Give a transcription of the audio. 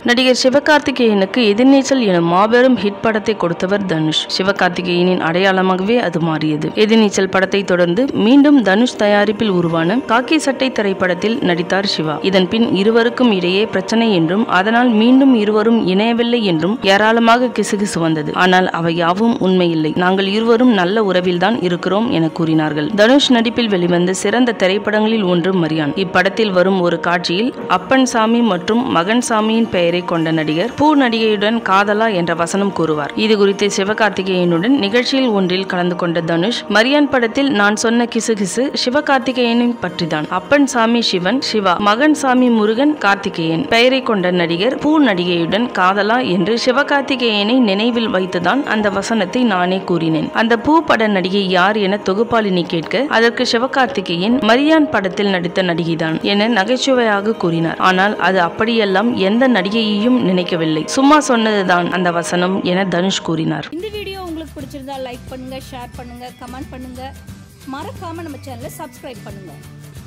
நடிகர் சிவகார்த்திகேயனுக்கு எதிர்நீச்சல் எனும் மாபெரும் ஹிட் படத்தை கொடுத்தவர் தனுஷ் சிவகார்த்திகேயனின் அடையாளமாகவே அது மாறியது எதிர்நீச்சல் படத்தை தொடர்ந்து மீண்டும் தனுஷ் தயாரிப்பில் உருவான காக்கி சட்டை திரைப்படத்தில் நடித்தார் சிவா இதன் பின் இருவருக்கும் இடையே பிரச்சனை என்றும் அதனால் மீண்டும் இருவரும் இணையவில்லை என்றும் ஏராளமாக கிசுகிசு வந்தது ஆனால் அவை யாவும் உண்மையில்லை நாங்கள் இருவரும் நல்ல உறவில்தான் இருக்கிறோம் என கூறினார்கள் தனுஷ் நடிப்பில் வெளிவந்த சிறந்த திரைப்படங்களில் ஒன்று மரியான் இப்படத்தில் வரும் ஒரு காட்சியில் அப்பன் சாமி மற்றும் மகன் சாமியின் பெயரை கொண்ட நடிகர் பூ நடிகையுடன் காதலா என்ற வசனம் கூறுவார் இது குறித்து சிவகார்த்திகேயனுடன் நிகழ்ச்சியில் ஒன்றில் கலந்து கொண்ட தனுஷ் மரியான் படத்தில் நான் சொன்ன கிசுகிசு சிவகார்த்திகேயனின் பற்றிதான் அப்பன் சாமி சிவன் சிவா மகன் சாமி முருகன் கார்த்திகேயன் பெயரை கொண்ட நடிகர் பூ நடிகையுடன் காதலா என்று சிவகார்த்திகேயனை நினைவில் வைத்துதான் அந்த வசனத்தை நானே கூறினேன் அந்த பூ பட நடிகை யார் என தொகுப்பாளினி கேட்க அதற்கு சிவகார்த்திகேயன் மரியான் படத்தில் நடித்த நடிகைதான் என நகைச்சுவையாக கூறினார் ஆனால் அது அப்படியெல்லாம் எந்த நடிகையையும் நினைக்கவில்லை சும்மா சொன்னதுதான் அந்த வசனம் என தனுஷ் கூறினார் இந்த வீடியோ உங்களுக்கு பிடிச்சிருந்தா லைக் பண்ணுங்க ஷேர் பண்ணுங்க கமெண்ட் பண்ணுங்க மறக்காம நம்ம சேனலை சப்ஸ்கிரைப் பண்ணுங்க